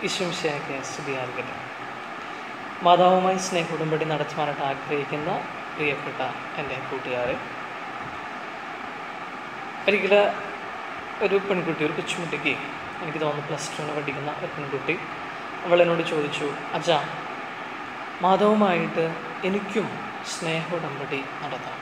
ഈശ്വംശയൊക്കെ സ്തുതിയായിരിക്കട്ടെ മാതാവുമായി സ്നേഹ ഉടമ്പടി നടത്തുവാനായിട്ട് ആഗ്രഹിക്കുന്ന പ്രിയപ്പെട്ട എൻ്റെ കൂട്ടുകാരെ ഒരിക്കൽ ഒരു പെൺകുട്ടി ഒരു കൊച്ചുകുട്ടിക്ക് എനിക്ക് തോന്നുന്നു പ്ലസ് ടുവിന് പഠിക്കുന്ന ഒരു പെൺകുട്ടി അവൾ എന്നോട് ചോദിച്ചു അച്ഛാ മാധവുമായിട്ട് എനിക്കും സ്നേഹ ഉടമ്പടി നടത്താം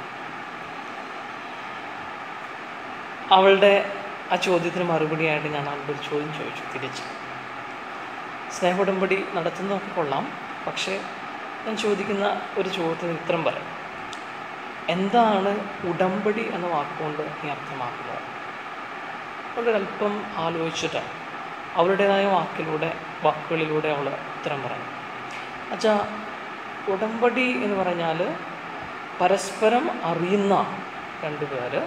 അവളുടെ ആ ചോദ്യത്തിന് മറുപടിയായിട്ട് ഞാൻ അവളുടെ ഒരു ചോദ്യം ചോദിച്ചു തിരിച്ച് സ്നേഹ ഉടമ്പടി നടത്തുന്നതൊക്കെ കൊള്ളാം പക്ഷേ ഞാൻ ചോദിക്കുന്ന ഒരു ചോദ്യത്തിന് ഉത്തരം പറയാം എന്താണ് ഉടമ്പടി എന്ന വാക്കുകൊണ്ട് നീ അർത്ഥമാക്കുന്നത് അവളുടെ അല്പം ആലോചിച്ചിട്ട് അവളുടേതായ വാക്കിലൂടെ വാക്കുകളിലൂടെ അവൾ ഉത്തരം പറഞ്ഞു അച്ഛാ ഉടമ്പടി എന്ന് പറഞ്ഞാൽ പരസ്പരം അറിയുന്ന രണ്ട് പേര്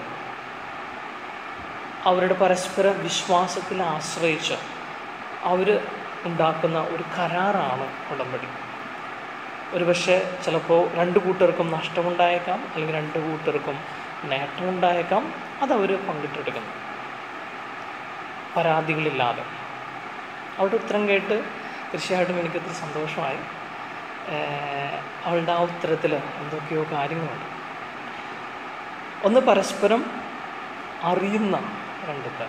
അവരുടെ പരസ്പര വിശ്വാസത്തിൽ ആശ്രയിച്ച് അവർ ഉണ്ടാക്കുന്ന ഒരു കരാറാണ് ഉടമ്പടി ഒരുപക്ഷെ ചിലപ്പോൾ രണ്ട് കൂട്ടർക്കും നഷ്ടമുണ്ടായേക്കാം അല്ലെങ്കിൽ രണ്ട് കൂട്ടർക്കും നേട്ടമുണ്ടായേക്കാം അതവർ പങ്കിട്ടെടുക്കുന്നു പരാതികളില്ലാതെ അവളുടെ ഉത്തരം കേട്ട് തീർച്ചയായിട്ടും എനിക്കത്ര സന്തോഷമായി ഏഹ് അവളുടെ ആ ഉത്തരത്തിൽ എന്തൊക്കെയോ കാര്യങ്ങളുണ്ട് ഒന്ന് പരസ്പരം അറിയുന്ന രണ്ട് പേർ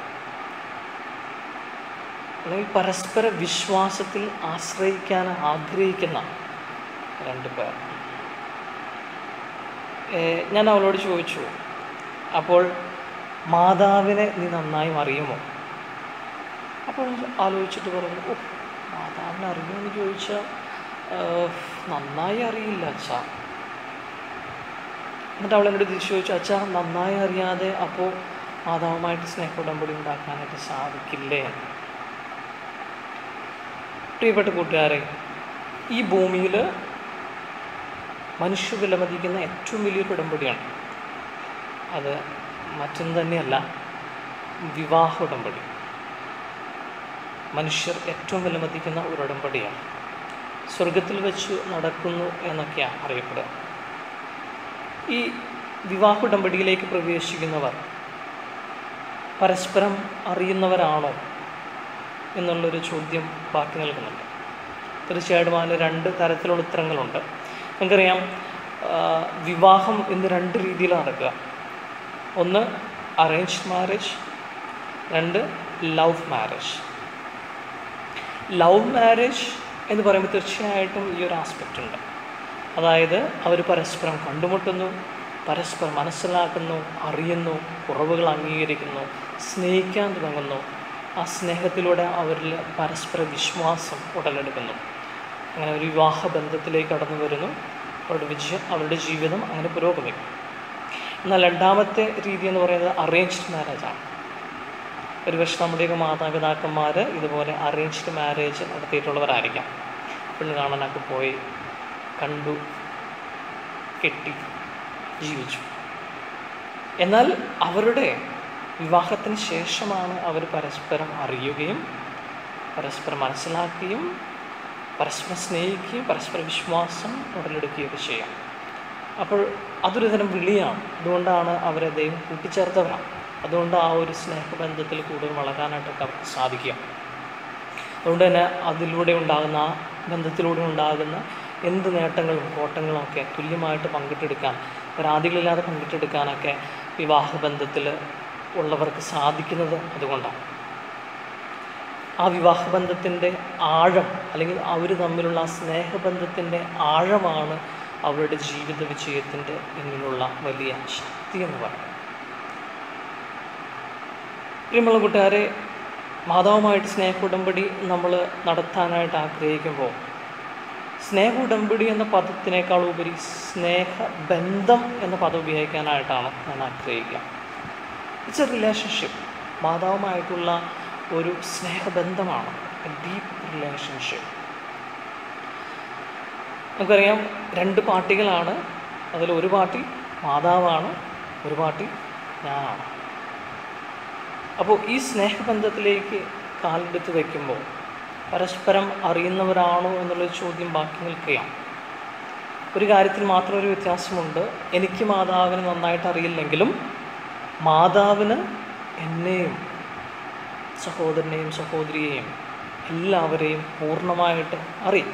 അല്ലെങ്കിൽ പരസ്പര വിശ്വാസത്തിൽ ആശ്രയിക്കാൻ ആഗ്രഹിക്കുന്ന രണ്ട് പേർ ഏഹ് ഞാൻ അവളോട് ചോദിച്ചു അപ്പോൾ മാതാവിനെ നീ നന്നായി അറിയുമോ അപ്പോൾ ആലോചിച്ചിട്ട് പറഞ്ഞു ഓ മാതാവിനെ അറിയുമെന്ന് ചോദിച്ചാൽ നന്നായി അറിയില്ല അച്ഛാ എന്നിട്ട് അവൾ എന്നോട് തിരിച്ചു ചോദിച്ചു അച്ഛാ നന്നായി അറിയാതെ അപ്പോൾ മാതാവുമായിട്ട് സ്നേഹ ഉടമ്പടി ഉണ്ടാക്കാനായിട്ട് സാധിക്കില്ലേ പ്രിയപ്പെട്ട കൂട്ടുകാരെ ഈ ഭൂമിയിൽ മനുഷ്യ വിലമതിക്കുന്ന ഏറ്റവും വലിയൊരു ഉടമ്പടിയാണ് അത് മറ്റൊന്നും തന്നെയല്ല വിവാഹ ഉടമ്പടി മനുഷ്യർ ഏറ്റവും വിലമതിക്കുന്ന ഒരു ഉടമ്പടിയാണ് സ്വർഗത്തിൽ വെച്ച് നടക്കുന്നു എന്നൊക്കെയാണ് അറിയപ്പെടുക ഈ വിവാഹ ഉടമ്പടിയിലേക്ക് പ്രവേശിക്കുന്നവർ പരസ്പരം അറിയുന്നവരാണോ എന്നുള്ളൊരു ചോദ്യം ബാക്കി നിൽക്കുന്നുണ്ട് തീർച്ചയായിട്ടും അതിന് രണ്ട് തരത്തിലുള്ള ഉത്തരങ്ങളുണ്ട് നമുക്കറിയാം ആ, വിവാഹം ഇന്ന് രണ്ട് രീതിയിൽ നടക്കുക ഒന്ന് അറേഞ്ച്ഡ് മാരേജ് രണ്ട് ലവ് മാരേജ് ലവ് മാരേജ് എന്ന് പറയുമ്പോൾ തീർച്ചയായിട്ടും ഈ ഒരു ആസ്പെക്റ്റ് ഉണ്ട് അതായത് അവർ പരസ്പരം കണ്ടുമുട്ടുന്നു പരസ്പരം മനസ്സിലാക്കുന്നു അറിയുന്നു കുറവുകൾ അംഗീകരിക്കുന്നു സ്നേഹിക്കാൻ തുടങ്ങുന്നു ആ സ്നേഹത്തിലൂടെ അവരിൽ പരസ്പര വിശ്വാസം ഉടലെടുക്കുന്നു അങ്ങനെ ഒരു വിവാഹ ബന്ധത്തിലേക്ക് കടന്നു വരുന്നു അവരുടെ വിജയം അവരുടെ ജീവിതം അങ്ങനെ പുരോഗമിക്കും എന്നാൽ രണ്ടാമത്തെ രീതി എന്ന് പറയുന്നത് അറേഞ്ച്ഡ് മാരേജാണ് ഒരുപക്ഷെ നമ്മുടെയൊക്കെ മാതാപിതാക്കന്മാർ ഇതുപോലെ അറേഞ്ച്ഡ് മാരേജ് നടത്തിയിട്ടുള്ളവരായിരിക്കാം പെണ്ണ് കാണാനൊക്കെ പോയി കണ്ടു കെട്ടി ജീവിച്ചു എന്നാൽ അവരുടെ വിവാഹത്തിന് ശേഷമാണ് അവർ പരസ്പരം അറിയുകയും പരസ്പരം മനസ്സിലാക്കുകയും പരസ്പരം സ്നേഹിക്കുകയും പരസ്പര വിശ്വാസം ഉടലെടുക്കുകയൊക്കെ ചെയ്യാം അപ്പോൾ അതൊരു തരം വിളിയാണ് അതുകൊണ്ടാണ് അവരെ ദൈവം കൂട്ടിച്ചേർത്തവരാണ് അതുകൊണ്ട് ആ ഒരു സ്നേഹബന്ധത്തിൽ കൂടുതൽ വളരാനായിട്ടൊക്കെ അവർക്ക് സാധിക്കുക അതുകൊണ്ട് തന്നെ അതിലൂടെ ഉണ്ടാകുന്ന ആ ബന്ധത്തിലൂടെ ഉണ്ടാകുന്ന എന്ത് നേട്ടങ്ങളും കോട്ടങ്ങളും ഒക്കെ തുല്യമായിട്ട് പങ്കിട്ടെടുക്കാൻ പരാതികളില്ലാതെ പങ്കിട്ടെടുക്കാനൊക്കെ വിവാഹബന്ധത്തിൽ ഉള്ളവർക്ക് സാധിക്കുന്നത് അതുകൊണ്ടാണ് ആ വിവാഹബന്ധത്തിൻ്റെ ആഴം അല്ലെങ്കിൽ അവർ തമ്മിലുള്ള ആ സ്നേഹബന്ധത്തിൻ്റെ ആഴമാണ് അവരുടെ ജീവിത വിജയത്തിൻ്റെ പിന്നിലുള്ള വലിയ ശക്തി എന്ന് പറയുന്നത് പ്രിയമുള്ള കൂട്ടുകാരെ മാതാവുമായിട്ട് സ്നേഹ ഉടമ്പടി നമ്മൾ നടത്താനായിട്ട് ആഗ്രഹിക്കുമ്പോൾ സ്നേഹ ഉടമ്പടി എന്ന പദത്തിനേക്കാൾ ഉപരി സ്നേഹബന്ധം എന്ന പദം ഉപയോഗിക്കാനായിട്ടാണ് ഞാൻ ആഗ്രഹിക്കുക ഇറ്റ്സ് എ റിലേഷൻഷിപ്പ് മാതാവുമായിട്ടുള്ള ഒരു സ്നേഹബന്ധമാണ് ഡീപ്പ് റിലേഷൻഷിപ്പ് നമുക്കറിയാം രണ്ട് പാർട്ടികളാണ് അതിൽ ഒരു പാർട്ടി മാതാവാണ് ഒരു പാർട്ടി ഞാനാണ് അപ്പോൾ ഈ സ്നേഹബന്ധത്തിലേക്ക് കാലെടുത്ത് വയ്ക്കുമ്പോൾ പരസ്പരം അറിയുന്നവരാണോ എന്നുള്ളൊരു ചോദ്യം ബാക്കി നിൽക്കുകയാണ് ഒരു കാര്യത്തിൽ മാത്രം ഒരു വ്യത്യാസമുണ്ട് എനിക്ക് മാതാവിനെ നന്നായിട്ട് അറിയില്ലെങ്കിലും മാതാവിന് എന്നെയും സഹോദരനെയും സഹോദരിയെയും എല്ലാവരെയും പൂർണ്ണമായിട്ട് അറിയും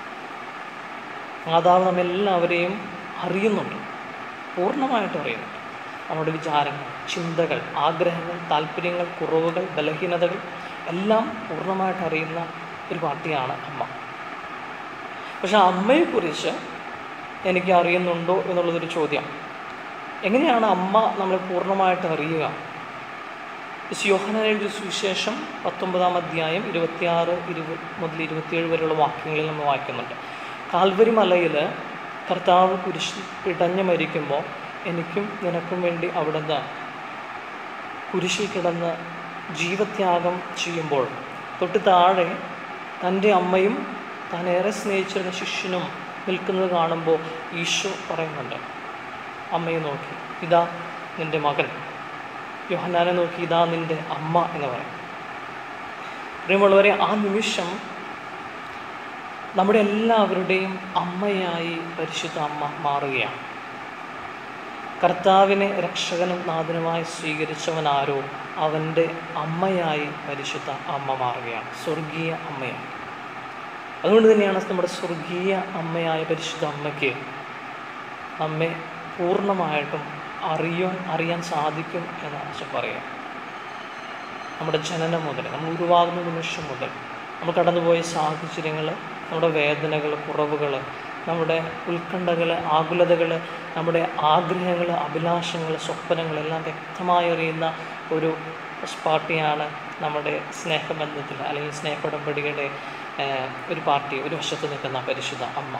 മാതാവ് നമ്മെല്ലാവരെയും അറിയുന്നുണ്ട് പൂർണ്ണമായിട്ട് അറിയുന്നുണ്ട് നമ്മുടെ വിചാരങ്ങൾ ചിന്തകൾ ആഗ്രഹങ്ങൾ താല്പര്യങ്ങൾ കുറവുകൾ ബലഹീനതകൾ എല്ലാം പൂർണ്ണമായിട്ട് അറിയുന്ന ഒരു പാർട്ടിയാണ് അമ്മ പക്ഷെ അമ്മയെക്കുറിച്ച് എനിക്ക് അറിയുന്നുണ്ടോ എന്നുള്ളതൊരു ചോദ്യം എങ്ങനെയാണ് അമ്മ നമ്മളെ പൂർണ്ണമായിട്ട് അറിയുക യോഹനാനയുടെ സുവിശേഷം പത്തൊമ്പതാം അധ്യായം ഇരുപത്തിയാറ് ഇരുപത് മുതൽ ഇരുപത്തിയേഴ് വരെയുള്ള വാക്യങ്ങളിൽ നമ്മൾ വായിക്കുന്നുണ്ട് കാൽവരി മലയിൽ കർത്താവ് കുരിശിൽ പിടഞ്ഞു മരിക്കുമ്പോൾ എനിക്കും നിനക്കും വേണ്ടി അവിടുന്ന് കുരിശിൽ കിടന്ന് ജീവത്യാഗം ചെയ്യുമ്പോൾ തൊട്ട് താഴെ തൻ്റെ അമ്മയും താൻ ഏറെ സ്നേഹിച്ചിരുന്ന ശിഷ്യനും നിൽക്കുന്നത് കാണുമ്പോൾ ഈശോ പറയുന്നുണ്ട് അമ്മയെ നോക്കി ഇതാ നിൻ്റെ മകൻ യോഹന്നാനെ നോക്കി ഇതാ നിൻ്റെ അമ്മ എന്ന് പറയും പ്രിയമുള്ളവരെ ആ നിമിഷം നമ്മുടെ എല്ലാവരുടെയും അമ്മയായി പരിശുദ്ധ അമ്മ മാറുകയാണ് കർത്താവിനെ രക്ഷകനും നാഥനുമായി സ്വീകരിച്ചവനാരോ അവൻ്റെ അമ്മയായി പരിശുദ്ധ അമ്മ മാറുകയാണ് സ്വർഗീയ അമ്മയാണ് അതുകൊണ്ട് തന്നെയാണ് നമ്മുടെ സ്വർഗീയ അമ്മയായ പരിശുദ്ധ അമ്മയ്ക്ക് നമ്മെ പൂർണ്ണമായിട്ടും അറിയാൻ അറിയാൻ സാധിക്കും എന്നാണ് അച്ഛൻ പറയുക നമ്മുടെ ജനനം മുതൽ നമ്മൾ ഉരുവാകുന്ന നിമിഷം മുതൽ നമ്മൾ കടന്നുപോയ സാഹചര്യങ്ങൾ നമ്മുടെ വേദനകൾ കുറവുകൾ നമ്മുടെ ഉത്കണ്ഠകൾ ആകുലതകൾ നമ്മുടെ ആഗ്രഹങ്ങൾ അഭിലാഷങ്ങൾ സ്വപ്നങ്ങൾ എല്ലാം വ്യക്തമായി അറിയുന്ന ഒരു പാർട്ടിയാണ് നമ്മുടെ സ്നേഹബന്ധത്തിൽ അല്ലെങ്കിൽ സ്നേഹോടമ്പടിയുടെ ഏഹ്, ഒരു പാർട്ടി ഒരു വശത്ത് നിൽക്കുന്ന പരിശുദ്ധ അമ്മ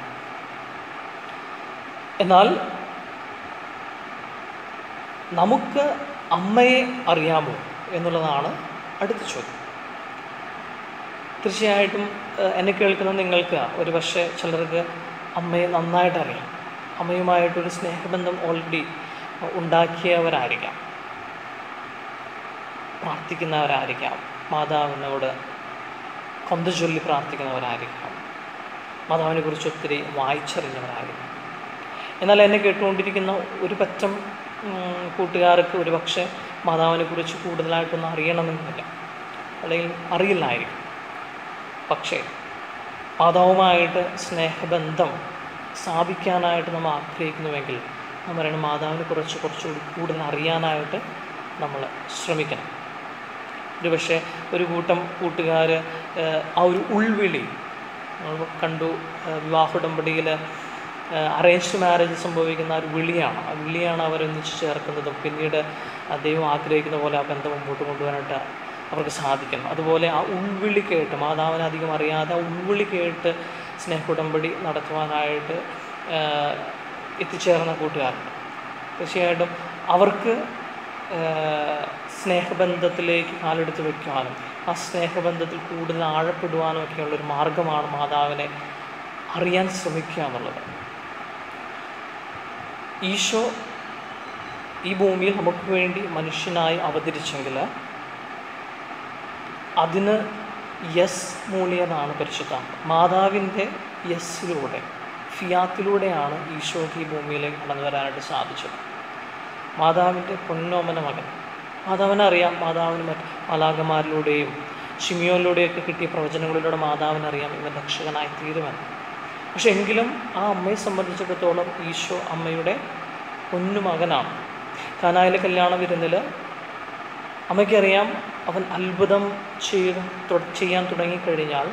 എന്നാൽ നമുക്ക് അമ്മയെ അറിയാമോ എന്നുള്ളതാണ് അടുത്ത ചോദ്യം തീർച്ചയായിട്ടും ഏഹ്, എന്നെ കേൾക്കുന്ന നിങ്ങൾക്ക് ഒരു പക്ഷേ ചിലർക്ക് അമ്മയെ നന്നായിട്ട് അറിയാം അമ്മയുമായിട്ടൊരു സ്നേഹബന്ധം ഓൾറെഡി ഉണ്ടാക്കിയവരായിരിക്കാം പ്രാർത്ഥിക്കുന്നവരായിരിക്കാം മാതാവിനോട് കൊന്ത ചൊല്ലി പ്രാർത്ഥിക്കുന്നവരായിരിക്കാം മാതാവിനെ കുറിച്ച് ഒത്തിരി വായിച്ചറിഞ്ഞവരായിരിക്കാം എന്നാൽ എന്നെ കേട്ടുകൊണ്ടിരിക്കുന്ന ഒരു പറ്റം ഉം, കൂട്ടുകാർക്ക് ഒരു പക്ഷേ മാതാവിനെ കുറിച്ച് കൂടുതലായിട്ടൊന്നും അറിയണമെന്നില്ല അല്ലെങ്കിൽ അറിയില്ലായിരിക്കും പക്ഷേ മാതാവുമായിട്ട് സ്നേഹബന്ധം സ്ഥാപിക്കാനായിട്ട് നമ്മൾ ആഗ്രഹിക്കുന്നുവെങ്കിൽ നമ്മൾ പറയണം മാതാവിനെ കുറിച്ച് കുറച്ചുകൂടി കൂടുതൽ അറിയാനായിട്ട് നമ്മൾ ശ്രമിക്കണം ഒരു പക്ഷേ ഒരു കൂട്ടം കൂട്ടുകാർ ആ ഒരു ഉൾവിളി നമ്മൾ കണ്ടു ഏഹ് വിവാഹ ഉടമ്പടിയിൽ അറേഞ്ച്ഡ് മാരേജ് സംഭവിക്കുന്ന ആ ഒരു വിളിയാണ് ആ വിളിയാണ് അവരൊന്നിച്ച് ചേർക്കുന്നതും പിന്നീട് ആ ദൈവം ആഗ്രഹിക്കുന്ന പോലെ ആ ബന്ധം മുമ്പോട്ട് കൊണ്ടുപോകാനായിട്ട് അവർക്ക് സാധിക്കണം അതുപോലെ ആ ഉൾവിളി കേട്ട് മാതാവിനെ അധികം അറിയാതെ ആ ഉൾവിളി കേട്ട് സ്നേഹുടമ്പടി നടത്തുവാനായിട്ട് ഏഹ് എത്തിച്ചേർന്ന കൂട്ടുകാരുണ്ട് തീർച്ചയായിട്ടും അവർക്ക് ഏഹ് സ്നേഹബന്ധത്തിലേക്ക് കാലെടുത്ത് വയ്ക്കുവാനും ആ സ്നേഹബന്ധത്തിൽ കൂടുതൽ ആഴപ്പെടുവാനും ഒക്കെയുള്ളൊരു മാർഗമാണ് മാതാവിനെ അറിയാൻ ശ്രമിക്കുക എന്നുള്ളത് ഈശോ ഈ ഭൂമിയിൽ നമുക്ക് വേണ്ടി മനുഷ്യനായി അവതരിച്ചെങ്കിൽ അതിന് യെസ് മൂല്യതാണ് പരിശുദ്ധ മാതാവിൻ്റെ യെസ്സിലൂടെ ഫിയാത്തിലൂടെയാണ് ഈശോയ്ക്ക് ഈ ഭൂമിയിലേക്ക് കടന്നു വരാനായിട്ട് സാധിച്ചത് മാതാവിൻ്റെ പൊന്നോമന മകൻ മാതാവിനെ അറിയാം മാതാവിന് മറ്റ് മാലാകന്മാരിലൂടെയും ഷിമിയോനിലൂടെയൊക്കെ കിട്ടിയ പ്രവചനങ്ങളിലൂടെ മാതാവിനെ അറിയാം ഇവൻ രക്ഷകനായി തീരുമെന്ന് പക്ഷെ എങ്കിലും ആ അമ്മയെ സംബന്ധിച്ചിടത്തോളം ഈശോ അമ്മയുടെ പൊന്നുമകനാണ് കാനായിലെ കല്യാണ വിരുന്നിൽ അമ്മയ്ക്കറിയാം അവൻ അത്ഭുതം ചെയ്ത് തൊ- ചെയ്യാൻ തുടങ്ങിക്കഴിഞ്ഞാൽ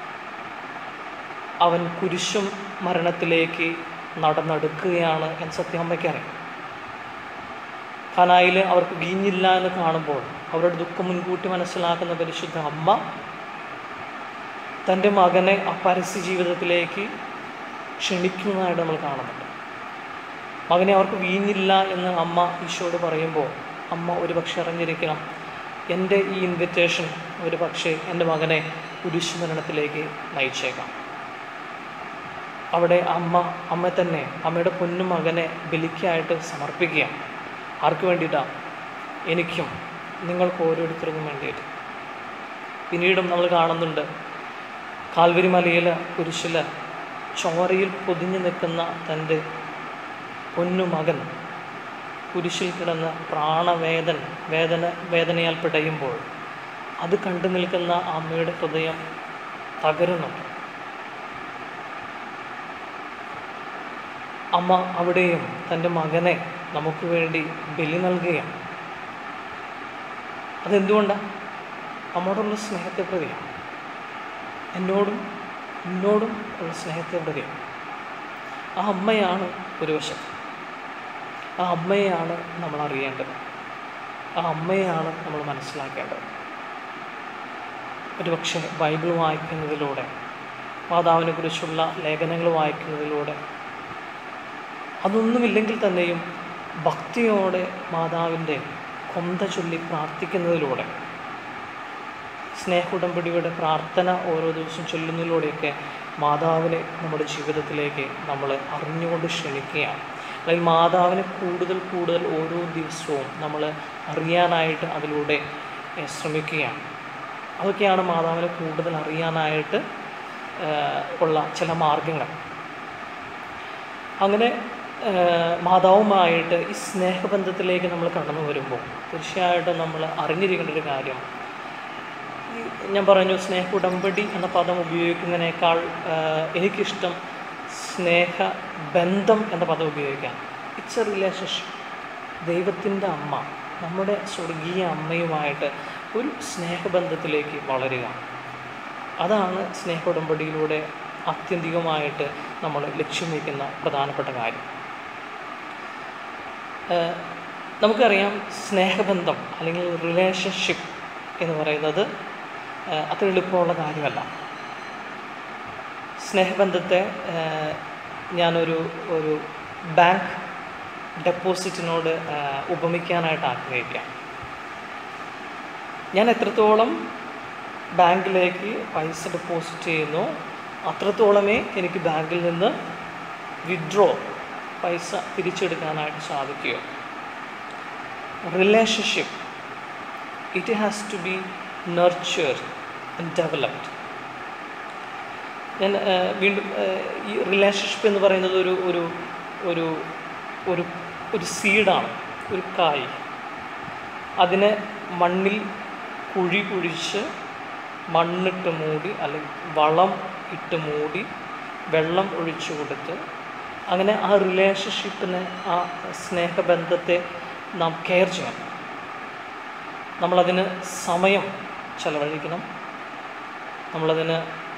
അവൻ കുരിശും മരണത്തിലേക്ക് നടന്നെടുക്കുകയാണ് എന്ന് സത്യം അമ്മയ്ക്കറിയാം ഖനായിൽ അവർക്ക് വീഞ്ഞില്ല എന്ന് കാണുമ്പോൾ അവരുടെ ദുഃഖം മുൻകൂട്ടി മനസ്സിലാക്കുന്ന പരിശുദ്ധ അമ്മ തൻ്റെ മകനെ ആ പരസ്യ ജീവിതത്തിലേക്ക് ക്ഷണിക്കുന്നതായിട്ട് നമ്മൾ കാണുന്നുണ്ട് മകനെ അവർക്ക് വീഞ്ഞില്ല എന്ന് അമ്മ ഈശോയോട് പറയുമ്പോൾ അമ്മ ഒരു പക്ഷെ അറിഞ്ഞിരിക്കണം എൻ്റെ ഈ ഇൻവിറ്റേഷൻ ഒരു പക്ഷേ എൻ്റെ മകനെ കുരിശുമരണത്തിലേക്ക് നയിച്ചേക്കാം അവിടെ അമ്മ അമ്മ തന്നെ അമ്മയുടെ പൊന്നു മകനെ ബലിക്കായിട്ട് സമർപ്പിക്കുകയാണ് ആർക്ക് വേണ്ടിയിട്ടാണ് എനിക്കും നിങ്ങൾക്ക് ഓരോരുത്തർക്കും വേണ്ടിയിട്ട് പിന്നീടും നമ്മൾ കാണുന്നുണ്ട് കാൽവരി മലയിൽ കുരിശിൽ ചോരയിൽ പൊതിഞ്ഞു നിൽക്കുന്ന തൻ്റെ പൊന്നു മകൻ കുരിശിൽ കിടന്ന് പ്രാണവേദൻ വേദന വേദനയാൽ പിടയുമ്പോൾ അത് കണ്ടു നിൽക്കുന്ന അമ്മയുടെ ഹൃദയം തകരുന്നുണ്ട് അമ്മ അവിടെയും തൻ്റെ മകനെ നമുക്ക് വേണ്ടി ബലി നൽകുകയാണ് അതെന്തുകൊണ്ടാണ് അമ്മോടുള്ള സ്നേഹത്തെ പ്രതിയാണ് എന്നോടും എന്നോടും ഉള്ള സ്നേഹത്തെ പ്രതിയാണ് ആ അമ്മയാണ് ഒരു വശത്ത് ആ അമ്മയെയാണ് നമ്മൾ അറിയേണ്ടത് ആ അമ്മയെയാണ് നമ്മൾ മനസ്സിലാക്കേണ്ടത് ഒരുപക്ഷെ ബൈബിൾ വായിക്കുന്നതിലൂടെ മാതാവിനെ കുറിച്ചുള്ള ലേഖനങ്ങൾ വായിക്കുന്നതിലൂടെ അതൊന്നുമില്ലെങ്കിൽ തന്നെയും ഭക്തിയോടെ മാതാവിൻ്റെ കൊന്ത ചൊല്ലി പ്രാർത്ഥിക്കുന്നതിലൂടെ സ്നേഹുടമ്പടിയുടെ പ്രാർത്ഥന ഓരോ ദിവസം ചൊല്ലുന്നതിലൂടെയൊക്കെ മാതാവിനെ നമ്മുടെ ജീവിതത്തിലേക്ക് നമ്മൾ അറിഞ്ഞുകൊണ്ട് ക്ഷണിക്കുകയാണ് അല്ലെങ്കിൽ മാതാവിനെ കൂടുതൽ കൂടുതൽ ഓരോ ദിവസവും നമ്മൾ അറിയാനായിട്ട് അതിലൂടെ ഏഹ്, ശ്രമിക്കുകയാണ് അതൊക്കെയാണ് മാതാവിനെ കൂടുതൽ അറിയാനായിട്ട് ഏഹ്, ഉള്ള ചില മാർഗങ്ങൾ അങ്ങനെ ഏഹ്, മാതാവുമായിട്ട് ഈ സ്നേഹബന്ധത്തിലേക്ക് നമ്മൾ കടന്നു വരുമ്പോൾ തീർച്ചയായിട്ടും നമ്മൾ അറിഞ്ഞിരിക്കേണ്ട ഒരു കാര്യം ഈ ഞാൻ പറഞ്ഞു സ്നേഹ ഉടമ്പടി എന്ന പദം ഉപയോഗിക്കുന്നതിനേക്കാൾ ഏഹ്, എനിക്കിഷ്ടം സ്നേഹബന്ധം എന്ന പദം ഉപയോഗിക്കാൻ ഇറ്റ്സ് എ റിലേഷൻഷിപ്പ് ദൈവത്തിൻ്റെ അമ്മ നമ്മുടെ സ്വർഗീയ അമ്മയുമായിട്ട് ഒരു സ്നേഹബന്ധത്തിലേക്ക് വളരുക അതാണ് സ്നേഹ ഉടമ്പടിയിലൂടെ ആത്യന്തികമായിട്ട് നമ്മൾ ലക്ഷ്യം വയ്ക്കുന്ന പ്രധാനപ്പെട്ട കാര്യം ഏഹ് നമുക്കറിയാം സ്നേഹബന്ധം അല്ലെങ്കിൽ റിലേഷൻഷിപ്പ് എന്ന് പറയുന്നത് ഏഹ് അത്ര എളുപ്പമുള്ള കാര്യമല്ല സ്നേഹബന്ധത്തെ ഏഹ് ഞാനൊരു ഒരു ബാങ്ക് ഡെപ്പോസിറ്റിനോട് ഏഹ് ഉപമിക്കാനായിട്ട് ആഗ്രഹിക്കാം ഞാൻ എത്രത്തോളം ബാങ്കിലേക്ക് പൈസ ഡെപ്പോസിറ്റ് ചെയ്യുന്നു അത്രത്തോളമേ എനിക്ക് ബാങ്കിൽ നിന്ന് വിഡ്രോ പൈസ തിരിച്ചെടുക്കാനായിട്ട് സാധിക്കുകയോ relationship it has to be nurtured and developed ഞാൻ ആ, വീണ്ടും ആ, ഈ റിലേഷൻഷിപ്പ് എന്ന് പറയുന്നത് ഒരു ഒരു ഒരു ഒരു ഒരു സീഡാണ് ഒരു കായ് അതിനെ മണ്ണിൽ കുഴി കുഴിച്ച് മണ്ണിട്ട് മൂടി അല്ലെങ്കിൽ വളം ഇട്ട് മൂടി വെള്ളം ഒഴിച്ചു കൊടുത്ത് അങ്ങനെ ആ റിലേഷൻഷിപ്പിനെ ആ സ്നേഹബന്ധത്തെ നാം കെയർ ചെയ്യണം നമ്മളതിന് സമയം ചെലവഴിക്കണം നമ്മളതിന്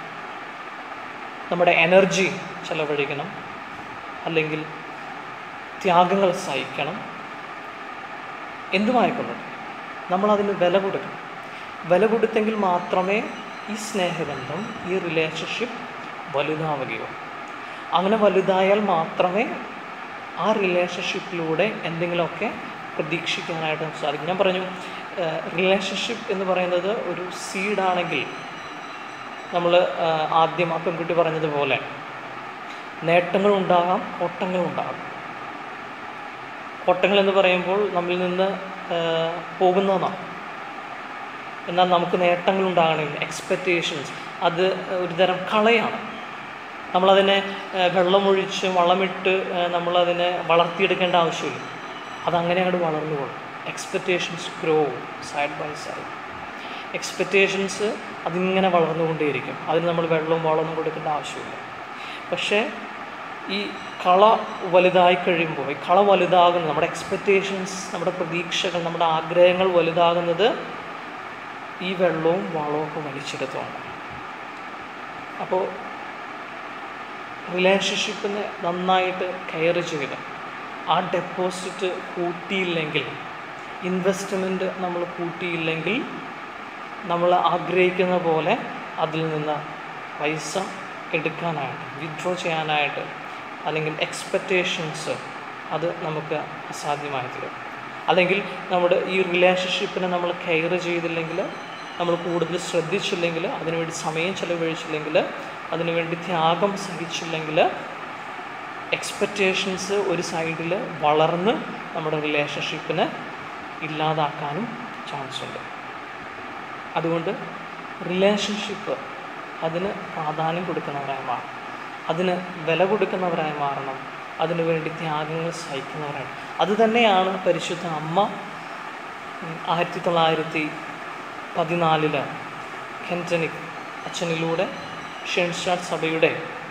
നമ്മുടെ എനർജി ചെലവഴിക്കണം അല്ലെങ്കിൽ ത്യാഗങ്ങൾ സഹിക്കണം എന്തുമായിക്കൊള്ളട്ടെ നമ്മളതിന് വില കൊടുക്കണം വില കൊടുത്തെങ്കിൽ മാത്രമേ ഈ സ്നേഹബന്ധം ഈ റിലേഷൻഷിപ്പ് വലുതാവുകയുള്ളൂ അങ്ങനെ വലുതായാൽ മാത്രമേ ആ റിലേഷൻഷിപ്പിലൂടെ എന്തെങ്കിലുമൊക്കെ പ്രതീക്ഷിക്കാനായിട്ട് നമുക്ക് സാധിക്കും ഞാൻ പറഞ്ഞു റിലേഷൻഷിപ്പ് എന്ന് പറയുന്നത് ഒരു സീഡാണെങ്കിൽ നമ്മൾ ആദ്യം ആ പെൺകുട്ടി പറഞ്ഞതുപോലെ നേട്ടങ്ങളുണ്ടാകാം കോട്ടങ്ങളുണ്ടാകാം കോട്ടങ്ങൾ എന്ന് പറയുമ്പോൾ നമ്മിൽ നിന്ന് ആ, പോകുന്നതാണ് എന്നാൽ നമുക്ക് നേട്ടങ്ങൾ ഉണ്ടാകണമെങ്കിൽ എക്സ്പെക്റ്റേഷൻസ് അത് ഒരു തരം കളയാണ് നമ്മളതിനെ ആ, വെള്ളമൊഴിച്ച് വളമിട്ട് ആ, നമ്മളതിനെ വളർത്തിയെടുക്കേണ്ട ആവശ്യമില്ല അതങ്ങനെ അങ്ങോട്ട് വളർന്നു പോകും expectations grow side by side expectations അതിങ്ങനെ വളർന്നുകൊണ്ടേയിരിക്കും അതിന് നമ്മൾ വെള്ളവും വളമൊന്നും കൊടുക്കേണ്ട ആവശ്യമില്ല പക്ഷേ ഈ കള വലുതായി കഴിയുമ്പോൾ ഈ കള വലുതാകുന്നത് നമ്മുടെ എക്സ്പെക്റ്റേഷൻസ് നമ്മുടെ പ്രതീക്ഷകൾ നമ്മുടെ ആഗ്രഹങ്ങൾ വലുതാകുന്നത് ഈ വെള്ളവും വളവും ഒക്കെ വലിച്ചെടുത്തുകൊണ്ട് അപ്പോൾ റിലേഷൻഷിപ്പിനെ നന്നായിട്ട് കെയർ ചെയ്ത് ആ ഡെപ്പോസിറ്റ് കൂട്ടിയില്ലെങ്കിൽ ഇൻവെസ്റ്റ്മെൻറ്റ് നമ്മൾ കൂട്ടിയില്ലെങ്കിൽ നമ്മൾ ആഗ്രഹിക്കുന്ന പോലെ അതിൽ നിന്ന് പൈസ എടുക്കാനായിട്ട് വിഡ്രോ ചെയ്യാനായിട്ട് അല്ലെങ്കിൽ എക്സ്പെക്റ്റേഷൻസ് അത് നമുക്ക് അസാധ്യമായി തീരും അല്ലെങ്കിൽ നമ്മുടെ ഈ റിലേഷൻഷിപ്പിനെ നമ്മൾ കെയർ ചെയ്തില്ലെങ്കിൽ നമ്മൾ കൂടുതൽ ശ്രദ്ധിച്ചില്ലെങ്കിൽ അതിനുവേണ്ടി സമയം ചെലവഴിച്ചില്ലെങ്കിൽ അതിനുവേണ്ടി ത്യാഗം സഹിച്ചില്ലെങ്കിൽ എക്സ്പെക്റ്റേഷൻസ് ഒരു സൈഡിൽ വളർന്ന് നമ്മുടെ റിലേഷൻഷിപ്പിനെ ഇല്ലാതാക്കാനും ചാൻസ് ഉണ്ട് അതുകൊണ്ട് റിലേഷൻഷിപ്പ് അതിന് പ്രാധാന്യം കൊടുക്കുന്നവരായി മാറണം അതിന് വില കൊടുക്കുന്നവരായി മാറണം അതിനു വേണ്ടി ത്യാഗങ്ങൾ സഹിക്കുന്നവരായി അത് തന്നെയാണ് പരിശുദ്ധ അമ്മ ഉം, ആയിരത്തി തൊള്ളായിരത്തി പതിനാലില് കെൻറ്റനിക് അച്ഛനിലൂടെ ഷെൻഷാഡ് സഭയുടെ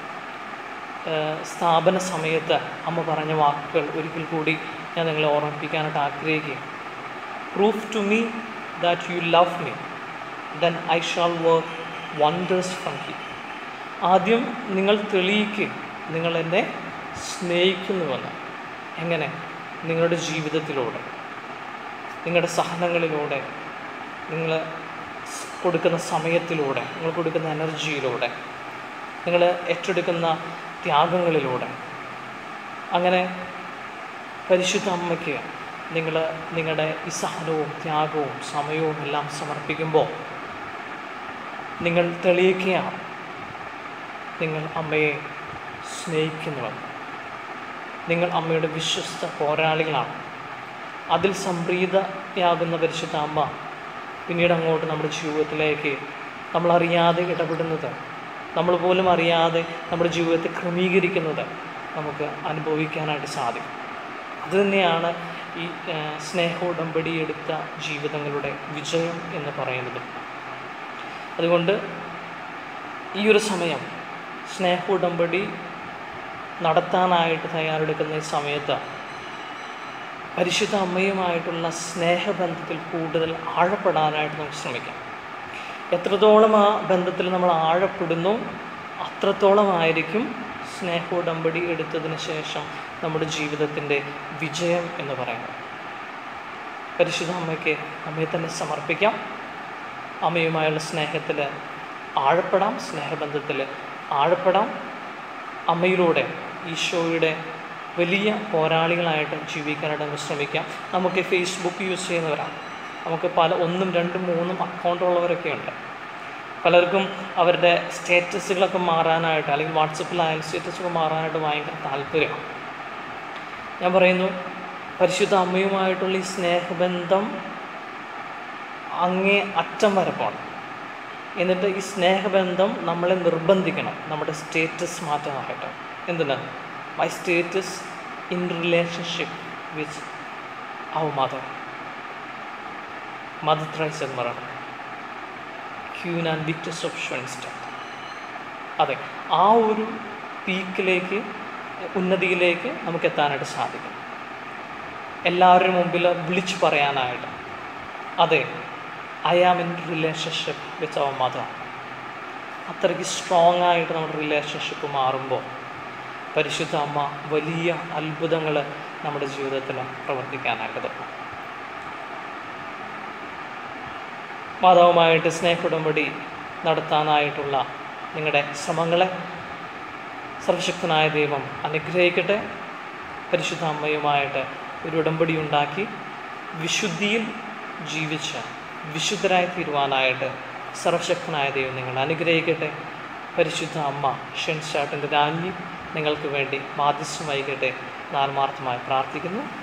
ഏഹ്, സ്ഥാപന സമയത്ത് അമ്മ പറഞ്ഞ വാക്കുകൾ ഒരിക്കൽ കൂടി ഞാൻ നിങ്ങളെ ഓർമ്മിപ്പിക്കാനായിട്ട് ആഗ്രഹിക്കുകയും proof to me that you love me then I shall work wonders from he ആദ്യം നിങ്ങൾ തെളിയിക്കുക നിങ്ങൾ എന്നെ സ്നേഹിക്കുന്നുവെന്ന് എങ്ങനെ നിങ്ങളുടെ ജീവിതത്തിലൂടെ നിങ്ങളുടെ സഹനങ്ങളിലൂടെ നിങ്ങൾ സ് കൊടുക്കുന്ന സമയത്തിലൂടെ നിങ്ങൾ കൊടുക്കുന്ന എനർജിയിലൂടെ നിങ്ങൾ ഏറ്റെടുക്കുന്ന ത്യാഗങ്ങളിലൂടെ അങ്ങനെ പരിശുദ്ധ അമ്മയ്ക്ക് നിങ്ങൾ നിങ്ങളുടെ ഈ സഹനവും ത്യാഗവും സമയവും എല്ലാം സമർപ്പിക്കുമ്പോൾ നിങ്ങൾ തെളിയിക്കുകയാണ് നിങ്ങൾ അമ്മയെ സ്നേഹിക്കുന്നുവെന്ന് നിങ്ങൾ അമ്മയുടെ വിശ്വസ്ത പോരാളികളാണ് അതിൽ സംപ്രീതയാകുന്ന പരിശുദ്ധ അമ്മ പിന്നീട് അങ്ങോട്ട് നമ്മുടെ ജീവിതത്തിലേക്ക് നമ്മൾ അറിയാതെ ഇടപെടുന്നത് നമ്മൾ പോലും അറിയാതെ നമ്മുടെ ജീവിതത്തെ ക്രമീകരിക്കുന്നത് നമുക്ക് അനുഭവിക്കാനായിട്ട് സാധിക്കും അതുതന്നെയാണ് ഈ ആ, സ്നേഹോടമ്പടി എടുത്ത ജീവിതങ്ങളുടെ വിജയം എന്ന് പറയുന്നത് അതുകൊണ്ട് ഈ ഒരു സമയം സ്നേഹോടമ്പടി നടത്താനായിട്ട് തയ്യാറെടുക്കുന്ന ഈ സമയത്ത് പരിശുദ്ധ അമ്മയുമായിട്ടുള്ള സ്നേഹബന്ധത്തിൽ കൂടുതൽ ആഴപ്പെടാനായിട്ട് നമുക്ക് ശ്രമിക്കാം എത്രത്തോളം ആ ബന്ധത്തിൽ നമ്മൾ ആഴപ്പെടുന്നു അത്രത്തോളമായിരിക്കും സ്നേഹോടമ്പടി എടുത്തതിന് ശേഷം നമ്മുടെ ജീവിതത്തിൻ്റെ വിജയം എന്ന് പറയുന്നത് പരിശുദ്ധ അമ്മയ്ക്ക് അമ്മയെ തന്നെ സമർപ്പിക്കാം അമ്മയുമായുള്ള സ്നേഹത്തിൽ ആഴപ്പെടാം സ്നേഹബന്ധത്തിൽ ആഴപ്പെടാം അമ്മയിലൂടെ ഈശോയുടെ വലിയ പോരാളികളായിട്ട് ജീവിക്കാനായിട്ട് നമുക്ക് ശ്രമിക്കാം നമുക്ക് ഫേസ്ബുക്ക് യൂസ് ചെയ്യുന്നവരാണ് നമുക്ക് പല ഒന്നും രണ്ടും മൂന്നും അക്കൗണ്ട് ഉള്ളവരൊക്കെ ഉണ്ട് പലർക്കും അവരുടെ സ്റ്റേറ്റസുകളൊക്കെ മാറാനായിട്ട് അല്ലെങ്കിൽ വാട്സപ്പിലായാലും സ്റ്റേറ്റസൊക്കെ മാറാനായിട്ട് ഭയങ്കര താല്പര്യമാണ് ഞാൻ പറയുന്നു പരിശുദ്ധ അമ്മയുമായിട്ടുള്ള ഈ സ്നേഹബന്ധം അങ്ങേ അറ്റം വരെ പോകണം എന്നിട്ട് ഈ സ്നേഹബന്ധം നമ്മളെ നിർബന്ധിക്കണം നമ്മുടെ സ്റ്റേറ്റസ് മാറ്റാനായിട്ട് എന്തിനാ my status in relationship with our mother mother thrice എന്ന് പറയണം queen and victus of Schwanston അതെ ആ ഒരു പീക്കിലേക്ക് ഉന്നതിയിലേക്ക് നമുക്ക് എത്താനായിട്ട് സാധിക്കും എല്ലാവരുടെ മുമ്പിൽ വിളിച്ചു പറയാനായിട്ട് അതെ I am in relationship with our mother അത്രയ്ക്ക് സ്ട്രോങ് ആയിട്ട് നമ്മുടെ റിലേഷൻഷിപ്പ് മാറുമ്പോൾ പരിശുദ്ധ അമ്മ വലിയ അത്ഭുതങ്ങൾ നമ്മുടെ ജീവിതത്തിൽ പ്രവർത്തിക്കാനായിട്ട് തുടങ്ങും മാതാവുമായിട്ട് സ്നേഹുടമ്പടി നടത്താനായിട്ടുള്ള നിങ്ങളുടെ ശ്രമങ്ങളെ സർവശക്തനായ ദൈവം അനുഗ്രഹിക്കട്ടെ പരിശുദ്ധ അമ്മയുമായിട്ട് ഒരു ഉടമ്പടി ഉണ്ടാക്കി വിശുദ്ധിയിൽ ജീവിച്ച് വിശുദ്ധരായി തീരുവാനായിട്ട് സർവശക്തനായ ദൈവം നിങ്ങൾ അനുഗ്രഹിക്കട്ടെ പരിശുദ്ധ അമ്മ ഷെൻഷാട്ടിൻ്റെ രാജ്ഞി നിങ്ങൾക്ക് വേണ്ടി മാധ്യസ്ഥം വൈകട്ടെ എന്ന് ആത്മാർത്ഥമായി പ്രാർത്ഥിക്കുന്നു